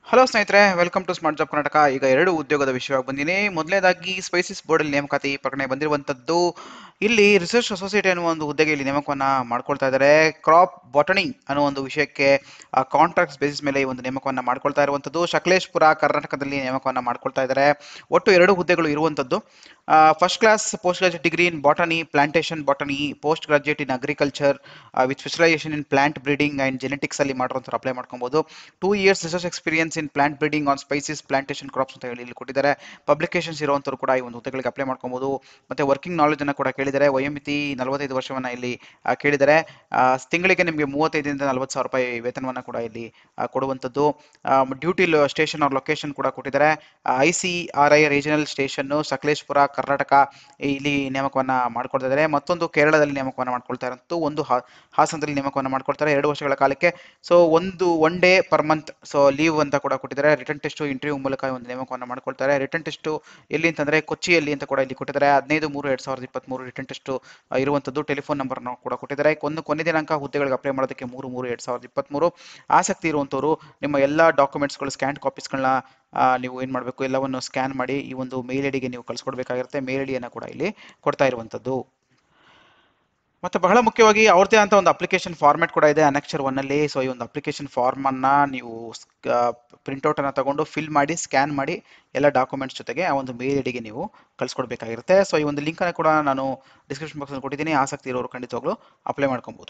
hello ಸ್ನೇಹಿತರೆ welcome to smart job Karnataka ಈಗ ಎರಡು ಉದ್ಯೋಗದ ವಿಷಯವಾಗಿ ಬಂದಿನಿ ಮೊದಲನೇದಾಗಿ ಸ್ಪೈಸಿಸ್ ಬೋರ್ಡಲ್ಲಿ ನೇಮಕಾತಿ ಪ್ರಕಟಣೆ ಬಂದಿರುವಂಥದ್ದು ಇಲ್ಲಿ ರಿಸರ್ಚ್ ಅಸೋಸಿಯೇಟ್ ಅನ್ನುವ ಒಂದು ಹುದ್ದೆಗೆ ಇಲ್ಲಿ ನೇಮಕವನ್ನ ಮಾಡ್ಕೊಳ್ತಾ ಇದ್ದಾರೆ ಕ್ರಾಪ್ ಬಾಟನಿ ಅನ್ನೋ ಒಂದು ವಿಷಯಕ್ಕೆ ಕಾಂಟ್ರಾಕ್ಟ್ಸ್ ಬೇಸಿಸ್ ಮೇಲೆ ಈ ಒಂದು ನೇಮಕವನ್ನ ಮಾಡ್ಕೊಳ್ತಾ ಇರುವಂಥದ್ದು ಶಕಲೇಶ್ಪುರ ಕರ್ನಾಟಕದಲ್ಲಿ ನೇಮಕವನ್ನ ಮಾಡ್ಕೊಳ್ತಾ ಇದ್ದಾರೆ ಒಟ್ಟು ಎರಡು ಹುದ್ದೆಗಳು ಇರುವಂಥದ್ದು first class post graduate degree in botany plantation botany post graduate in agriculture with specialisation in plant breeding and genetics ಅಲ್ಲಿ ಮಾಡಿರೋಂಥವ್ರು ಅಪ್ಲೈ ಮಾಡ್ಕೊಬಹುದು two years research experience in plant breeding on spices plantation crops ಅಂತ ಹೇಳಿ ಇಲ್ಲಿ ಕೊಟ್ಟಿದ್ದಾರೆ publications ಇರುವಂಥವ್ರು ಕೂಡ ಈ ಒಂದು ಹುದ್ದೆಗಳಿಗೆ ಅಪ್ಲೈ ಮಾಡ್ಕೊಬಹುದು ಮತ್ತೆ ವರ್ಕಿಂಗ್ ನಾಲೆಜ್ ಅನ್ನ ಕೂಡ ಕೇಳಿದ್ದಾರೆ ವಯೋಮಿತಿ ನಲವತ್ತೈದು ವರ್ಷವನ್ನ ಇಲ್ಲಿ ಆ, ಕೇಳಿದ್ದಾರೆ ಆ, ತಿಂಗಳಿಗೆ ನಿಮಗೆ ಮೂವತ್ತೈದರಿಂದ ನಲವತ್ತು ಸಾವಿರ ರೂಪಾಯಿ ವೇತನವನ್ನ ಕೂಡ ಇಲ್ಲಿ ಆ, ಕೊಡುವಂಥದ್ದು ಡ್ಯೂಟಿ ಸ್ಟೇಷನ್ ಅವ್ರ ಲೊಕೇಶನ್ ಕೂಡ ಕೊಟ್ಟಿದ್ದಾರೆ I C R I regional station Sakleshpur Karnataka ಇಲ್ಲಿ ನೇಮಕವನ್ನ ಮಾಡ್ಕೊಳ್ತಾ ಇದ್ದಾರೆ ಮತ್ತೊಂದು ಕೇರಳದಲ್ಲಿ ನೇಮಕವನ್ನ ಮಾಡ್ಕೊಳ್ತಾ ಇರೋಂಥದ್ದು ಒಂದು ಹಾ- ಹಾಸನದಲ್ಲಿ ನೇಮಕವನ್ನ ಮಾಡ್ಕೊಳ್ತಾರೆ ಎರಡು ವರ್ಷಗಳ ಕಾಲಕ್ಕೆ ಸೊ ಒಂದು one day per month so leave ಅಂತ ಕೂಡ ಕೊಟ್ಟಿದ್ದಾರೆ ರಿಟರ್ನ್ ಟೆಸ್ಟ್ ಇಂಟರ್ವ್ಯೂ ಮೂಲಕ ಈ ಒಂದು ನೇಮಕವನ್ನ ಮಾಡ್ಕೊಳ್ತಾರೆ ರಿಟರ್ನ್ ಟೆಸ್ಟ್ ಎಲ್ಲಿ ಅಂತಂದ್ರೆ ಕೊಚ್ಚಿಯಲ್ಲಿ ಅಂತ ಕೂಡ ಇಲ್ಲಿ ಕೊಟ್ಟಿದ್ದಾರೆ ಹದಿನೈದು ಮೂರು ಎರಡ್ ಸಾವಿರದ ಇಪ್ಪತ್ಮೂರು ರಿಟರ್ನ್ ಟೆಸ್ಟ್ ಇರುವಂತದ್ದು ಟೆಲಿಫೋನ್ ನಂಬರ್ ಕೂಡ ಕೊಟ್ಟಿದ್ದಾರೆ ಒಂದು ಕೊನೆ ದಿನಾಂಕ ಹುದ್ದೆಗಳಿಗೆ ಅಪ್ಲೈ ಮಾಡೋದಕ್ಕೆ ಮೂರು ಮೂರು ಎರಡ್ ಸಾವಿರದ ಇಪ್ಪತ್ಮೂರು ಆಸಕ್ತಿ ಇರುವಂತವರು ನಿಮ್ಮ ಎಲ್ಲ ಡಾಕ್ಯುಮೆಂಟ್ಸ್ಗಳು ಸ್ಕ್ಯಾನ್ ಕಾಪೀಸ್ಗಳನ್ನ ನೀವು ಏನು ಮಾಡಬೇಕು ಎಲ್ಲವನ್ನು ಸ್ಕ್ಯಾನ್ ಮಾಡಿ ಈ ಒಂದು ಮೇಲ್ ಐಡಿಗೆ ನೀವು ಕಳಿಸ್ಕೊಡ್ಬೇಕಾಗಿರುತ್ತೆ ಮೇಲ್ ಐಡಿಯನ್ನು ಕೂಡ ಇಲ್ಲಿ ಕೊಡ್ತಾ ಇರುವಂಥದ್ದು ಮತ್ತೆ ಬಹಳ ಮುಖ್ಯವಾಗಿ ಅವ್ರದ್ದೇ ಅಂತ ಒಂದು ಅಪ್ಲಿಕೇಶನ್ ಫಾರ್ಮ್ಯಾಟ್ ಕೂಡ ಇದೆ ಅನೆಕ್ಷರ್ ಒನ್ ಅಲ್ಲಿ ಸೊ ಈ ಒಂದು ಅಪ್ಲಿಕೇಶನ್ ಫಾರ್ಮ್ ಅನ್ನ ನೀವು ಪ್ರಿಂಟ್ಔಟ್ ಅನ್ನ ತಗೊಂಡು ಫಿಲ್ ಮಾಡಿ ಸ್ಕ್ಯಾನ್ ಮಾಡಿ ಎಲ್ಲ ಡಾಕ್ಯುಮೆಂಟ್ಸ್ ಜೊತೆಗೆ ಆ ಒಂದು ಮೇಲ್ ಐಡಿಗೆ ನೀವು ಕಳಿಸ್ಕೊಡ್ಬೇಕಾಗಿರುತ್ತೆ ಸೊ ಈ ಒಂದು ಲಿಂಕ್ ಅನ್ನು ಕೂಡ ನಾನು ಡಿಸ್ಕ್ರಿಪ್ಷನ್ ಬಾಕ್ಸ್ ಕೊಟ್ಟಿದ್ದೀನಿ ಆಸಕ್ತಿ ಇರೋರು ಖಂಡಿತವಾಗ್ಲೂ ಅಪ್ಲೈ ಮಾಡ್ಕೊಬಹುದು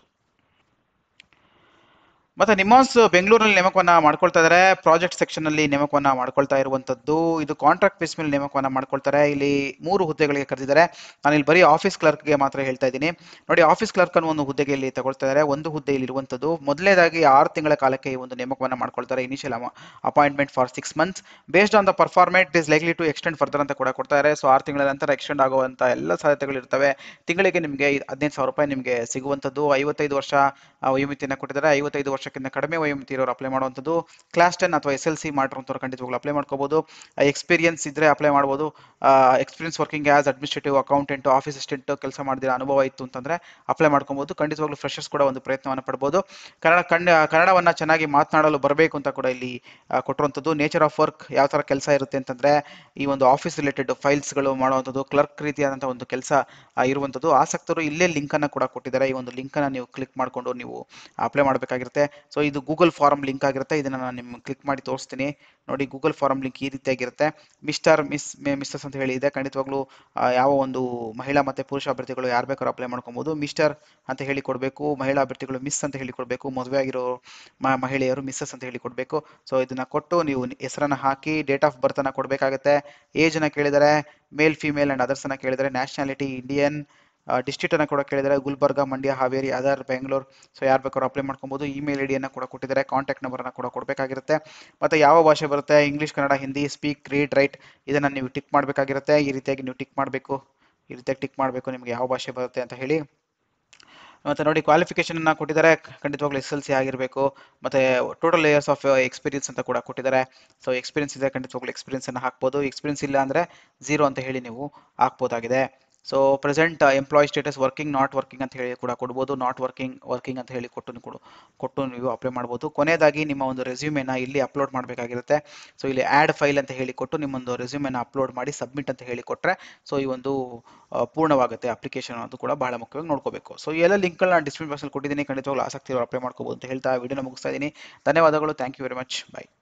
ಮತ್ತೆ ನಿಮಾನ್ಸ್ ಬೆಂಗಳೂರಲ್ಲಿ ನೇಮಕವನ್ನ ಮಾಡ್ಕೊಳ್ತಾ ಇದ್ದಾರೆ ಪ್ರಾಜೆಕ್ಟ್ ಸೆಕ್ಷನ್ ಅಲ್ಲಿ ನೇಮಕವನ್ನ ಮಾಡ್ಕೊಳ್ತಾ ಇರುವಂತದ್ದು ಇದು ಕಾಂಟ್ರಾಕ್ಟ್ ಬೇಸ್ ಮೇಲೆ ನೇಮಕವನ್ನ ಮಾಡ್ಕೊಳ್ತಾರೆ ಇಲ್ಲಿ ಮೂರು ಹುದ್ದೆಗಳಿಗೆ ಕರೆದಿದ್ದಾರೆ ನಾನು ಇಲ್ಲಿ ಬರೀ ಆಫೀಸ್ ಕ್ಲರ್ಕ್ಗೆ ಮಾತ್ರ ಹೇಳ್ತಾ ಇದ್ದೀನಿ ನೋಡಿ ಆಫೀಸ್ ಕ್ಲರ್ಕ್ ಅನ್ನೋ ಒಂದು ಹುದ್ದೆಗೆ ಇಲ್ಲಿ ತಗೊಳ್ತಾ ಇದ್ದಾರೆ ಒಂದು ಹುದ್ದೆ ಇಲ್ಲಿ ಇರುವಂತದ್ದು ಮೊದಲನೇದಾಗಿ ಆರು ತಿಂಗಳ ಕಾಲಕ್ಕೆ ಈ ಒಂದು ನೇಮಕವನ್ನ ಮಾಡ್ಕೊಳ್ತಾರೆ initial appointment for six months based on the performance is likely to extend further ಅಂತ ಕೂಡ ಕೊಡ್ತಾರೆ ಸೊ ಆರು ತಿಂಗಳ ನಂತರ ಎಕ್ಸ್ಟೆಂಡ್ ಆಗುವಂತ ಎಲ್ಲ ಸಾಧ್ಯತೆಗಳು ಇರ್ತವೆ ತಿಂಗಳಿಗೆ ನಿಮಗೆ ಹದಿನೈದು ಸಾವಿರ ರೂಪಾಯಿ ನಿಮಗೆ ಸಿಗುವಂಥದ್ದು ಐವತ್ತೈದು ವರ್ಷ ಆ, ವಯೋಮಿತಿಯನ್ನು ಕೊಟ್ಟಿದ್ದಾರೆ ಐವತ್ತೈದು ವರ್ಷಕ್ಕಿಂತ ಕಡಿಮೆ ವಯೋಮಿತಿ ಇರೋರು ಅಪ್ಲೈ ಮಾಡುವಂಥದ್ದು ಕ್ಲಾಸ್ ಟೆನ್ ಅಥವಾ ಎಸ್ ಎಲ್ ಸಿ ಮಾಡಿರೋಂಥವ್ರು ಖಂಡಿತವಾಗ್ಲೂ ಅಪ್ಲೈ ಮಾಡ್ಕೋಬಹುದು ಎಕ್ಸ್ಪೀರಿಯನ್ಸ್ ಇದ್ರೆ ಅಪ್ಲೈ ಮಾಡ್ಬೋದು experience working as administrative accountant office assistant ಕೆಲಸ ಮಾಡಿದಿರೋ ಅನುಭವ ಇತ್ತು ಅಂತಂದ್ರೆ ಅಪ್ಲೈ ಮಾಡ್ಕೊಬಹುದು ಖಂಡಿತವಾಗ್ಲೂ ಫ್ರೆಶರ್ಸ್ ಕೂಡ ಒಂದು ಪ್ರಯತ್ನವನ್ನು ಪಡ್ಬೋದು ಕನ್ನಡ ಕನ್ನಡ ಕನ್ನಡವನ್ನ ಚೆನ್ನಾಗಿ ಮಾತನಾಡಲು ಬರಬೇಕು ಅಂತ ಕೂಡ ಇಲ್ಲಿ ಆ, ಕೊಟ್ಟಿರುವಂಥದ್ದು ನೇಚರ್ ಆಫ್ ವರ್ಕ್ ಯಾವ ತರ ಕೆಲಸ ಇರುತ್ತೆ ಅಂತಂದ್ರೆ ಈ ಒಂದು ಆಫೀಸ್ ರಿಲೇಟೆಡ್ ಫೈಲ್ಸ್ಗಳು ಮಾಡುವಂಥದ್ದು ಕ್ಲರ್ಕ್ ರೀತಿಯಾದಂಥ ಒಂದು ಕೆಲಸ ಇರುವಂಥದ್ದು ಆಸಕ್ತರು ಇಲ್ಲೇ ಲಿಂಕ್ ಅನ್ನ ಕೂಡ ಕೊಟ್ಟಿದ್ದಾರೆ ಈ ಒಂದು ಲಿಂಕ್ ಅನ್ನ ನೀವು ಕ್ಲಿಕ್ ಮಾಡಿಕೊಂಡು ನೀವು ಅಪ್ಲೈ ಮಾಡಬೇಕಾಗಿರುತ್ತೆ ಸೊ ಇದು ಗೂಗಲ್ ಫಾರಂ ಲಿಂಕ್ ಆಗಿರುತ್ತೆ ಇದನ್ನ ನಾನು ನಿಮ್ಗೆ ಕ್ಲಿಕ್ ಮಾಡಿ ತೋರಿಸ್ತೀನಿ ನೋಡಿ ಗೂಗಲ್ ಫಾರಂ ಲಿಂಕ್ ಈ ರೀತಿಯಾಗಿರುತ್ತೆ ಮಿಸ್ಟರ್ ಮಿಸ್ ಮಿಸ್ಸಸ್ ಅಂತ ಹೇಳಿ ಇದೆ ಖಂಡಿತವಾಗ್ಲೂ ಆ, ಯಾವ ಒಂದು ಮಹಿಳಾ ಮತ್ತೆ ಪುರುಷ ಅಭ್ಯರ್ಥಿಗಳು ಯಾರು ಬೇಕಾದ್ರೂ ಅಪ್ಲೈ ಮಾಡ್ಕೊಬಹುದು ಮಿಸ್ಟರ್ ಅಂತ ಹೇಳಿ ಕೊಡಬೇಕು ಮಹಿಳಾ ಅಭ್ಯರ್ಥಿಗಳು ಮಿಸ್ ಅಂತ ಹೇಳಿ ಕೊಡಬೇಕು ಮದುವೆ ಆಗಿರೋ ಮ- ಮಹಿಳೆಯರು ಮಿಸ್ಸಸ್ ಅಂತ ಹೇಳಿ ಕೊಡಬೇಕು ಸೊ ಇದನ್ನ ಕೊಟ್ಟು ನೀವು ಹೆಸರನ್ನ ಹಾಕಿ ಡೇಟ್ ಆಫ್ ಬರ್ತ್ ಅನ್ನ ಕೊಡಬೇಕಾಗುತ್ತೆ ಏಜ್ ಅನ್ನ ಕೇಳಿದರೆ ಮೇಲ್ ಫಿಮೇಲ್ ಅಂಡ್ ಅದರ್ಸ್ ಅನ್ನ ಕೇಳಿದರೆ ನ್ಯಾಷನಾಲಿಟಿ ಇಂಡಿಯನ್ ಡಿಸ್ಟ್ರಿಕ್ಟ್ ಅನ್ನ ಕೂಡ ಕೇಳಿದರೆ ಗುಲ್ಬರ್ಗ ಮಂಡ್ಯ ಹಾವೇರಿ ಅದರ್ ಬೆಂಗಳೂರು ಸೊ ಯಾರು ಬೇಕಾದ್ರೂ ಅಪ್ಲೈ ಮಾಡ್ಕೊಬಹುದು ಇಮೇಲ್ ಐಡಿಯನ್ನು ಕೂಡ ಕೊಟ್ಟಿದ್ದಾರೆ ಕಾಂಟ್ಯಾಕ್ಟ್ ನಂಬರ್ನ ಕೂಡ ಕೊಡಬೇಕಾಗಿರುತ್ತೆ ಮತ್ತೆ ಯಾವ ಭಾಷೆ ಬರುತ್ತೆ English Kannada Hindi speak read write ಇದನ್ನ ನೀವು ಟಿಕ್ ಮಾಡಬೇಕಾಗಿರುತ್ತೆ ಈ ರೀತಿಯಾಗಿ ನೀವು ಟಿಕ್ ಮಾಡಬೇಕು ಈ ರೀತಿಯಾಗಿ ಟಿಕ್ ಮಾಡಬೇಕು ನಿಮಗೆ ಯಾವ ಭಾಷೆ ಬರುತ್ತೆ ಅಂತ ಹೇಳಿ ಮತ್ತೆ ನೋಡಿ ಕ್ವಾಲಿಫಿಕೇಶನ್ ಅನ್ನ ಕೊಟ್ಟಿದ್ದಾರೆ ಖಂಡಿತವಾಗ್ಲೂ ಎಸ್ ಎಲ್ ಸಿ ಆಗಿರಬೇಕು ಮತ್ತೆ ಟೋಟಲ್ ಲೇಯರ್ಸ್ ಆಫ್ ಎಕ್ಸ್ಪೀರಿಯನ್ಸ್ ಅಂತ ಕೂಡ ಕೊಟ್ಟಿದ್ದಾರೆ ಸೊ ಎಕ್ಸ್ಪೀರಿಯನ್ಸ್ ಇದೆ ಖಂಡಿತವಾಗ್ಲೂ ಎಕ್ಸ್ಪೀರಿಯನ್ಸ್ ಅನ್ನ ಹಾಕ್ಬೋದು ಎಕ್ಸ್ಪೀರಿಯನ್ಸ್ ಇಲ್ಲ ಅಂದ್ರೆ ಝೀರೋ ಅಂತ ಹೇಳಿ ನೀವು ಹಾಕ್ಬೋದಾಗಿದೆ so present employ status working not working ಅಂತ ಹೇಳಿ ಕೂಡ ಕೊಡ್ಬೋದು ನಾಟ್ ವರ್ಕಿಂಗ್ ವರ್ಕಿಂಗ್ ಅಂತ ಹೇಳಿ ಕೊಟ್ಟು ಕೊಡು ಕೊಟ್ಟು ನೀವು ಅಪ್ಲೈ ಮಾಡ್ಬೋದು ಕೊನೆಯದಾಗಿ ನಿಮ್ಮ ಒಂದು ರೆಸ್ಯೂಮೆನ ಇಲ್ಲಿ ಅಪ್ಲೋಡ್ ಮಾಡಬೇಕಾಗಿರುತ್ತೆ ಸೊ ಇಲ್ಲಿ ಆ್ಯಡ್ ಫೈಲ್ ಅಂತ ಹೇಳಿ ಕೊಟ್ಟು ನಿಮ್ಮೊಂದು ರೆಸ್ಯೂಮೆನ ಅಪ್ಲೋಡ್ ಮಾಡಿ ಸಬ್ಮಿಟ್ ಅಂತ ಹೇಳಿ ಕೊಟ್ಟರೆ ಸೊ ಈ ಒಂದು ಆ, ಪೂರ್ಣವಾಗುತ್ತೆ ಅಪ್ಲಿಕೇಶನ್ ಅದು ಕೂಡ ಬಹಳ ಮುಖ್ಯವಾಗಿ ನೋಡ್ಕೋಬೇಕು ಸೊ ಈ ಎಲ್ಲ ಲಿಂಕ್ಗಳನ್ನ ಡಿಸ್ಕ್ರಿಪ್ಷನ್ ಬಾಕ್ಸಲ್ಲಿ ಕೊಟ್ಟಿದ್ದೀನಿ ಖಂಡಿತವಾಗ್ಲೂ ಆಸಕ್ತಿ ಇರೋ ಅಪ್ಲೈ ಮಾಡ್ಕೋಬೋದು ಅಂತ ಹೇಳ್ತಾ ವಿಡಿಯೋನ ಮುಗಿಸ್ತಾ ಇದ್ದೀನಿ ಧನ್ಯವಾದಗಳು thank you very much by